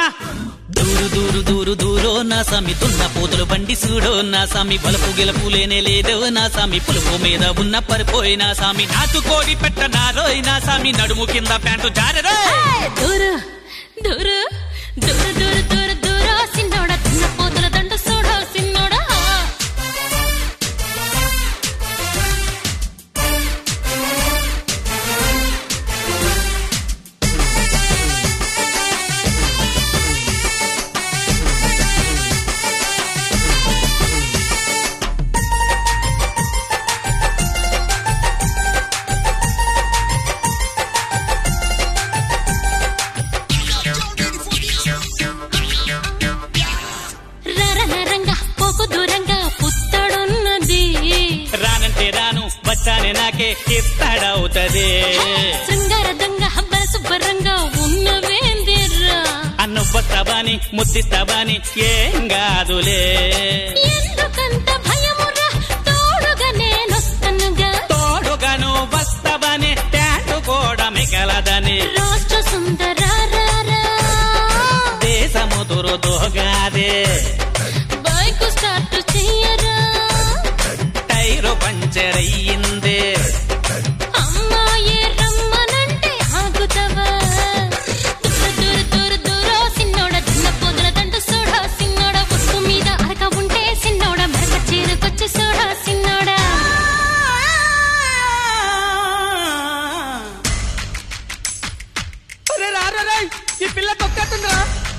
అమ్మా దూరు దూరు దూరు దూరో నా సామి తున్న పోతులు బండి సూడో నా సామి బలుపు గెలుపు లేనే లేదో నా సామి పులుపు మీద ఉన్న పరిపోయి నా సామి నాటు కోడి పెట్ట నారోయ్ నా సామి నడుము కింద ప్యాంటు జారెరో దూరు దూరు దూరు దూరు దూరు దూరు సిన్నోడ తిన్న పోతుల దండ చూడ సిన్నోడా రరనరంగా పోకు దూరంగా పుత్తడున్నది రానంటే రాను వచ్చానే నాకే ఇస్తాడవుతది శృంగార దొంగ హబ్బల శుభ్రంగా ఉన్నవేందిర్రా అన్ను వస్తాబాని ముద్దిస్తాబాని ఏం కాదులే ఎందుకంత భయమురా తోడుగా నేనొస్తనుగా తోడుగాను వస్తాబాని ప్యాంటు కూడా మిగలదని రాష్ట్ర సుందరారా దేశము దురుదోగాదే బైక్ స్టార్ట్ చెయ్యరా టైరు పంచర్ అయ్యింది అమ్మాయి రమ్మనంటే ఆగుతావా దూర దూర దూర దూర సిన్నోడ చిన్న పొదల దండ సోడా సిన్నోడ ఉప్పు మీద అరక ఉంటే సిన్నోడ మరక చీరకొచ్చి సోడా సిన్నోడా ఈ పిల్ల తొక్కతుందిరా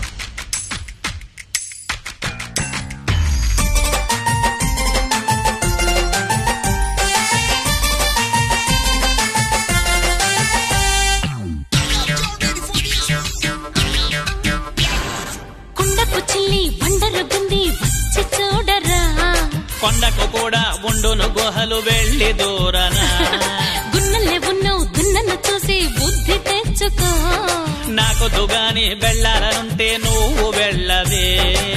కుండకు చిల్లి బండరుగుంది వచ్చి చూడరా కొండకు కూడా ఉండును గుహలు వెళ్ళి దూరనా గున్నలే ఉన్నావు దున్నను చూసి బుద్ధి తెచ్చుకో నాకు దుగాని వెళ్ళాలనుంటే నువ్వు వెళ్ళవే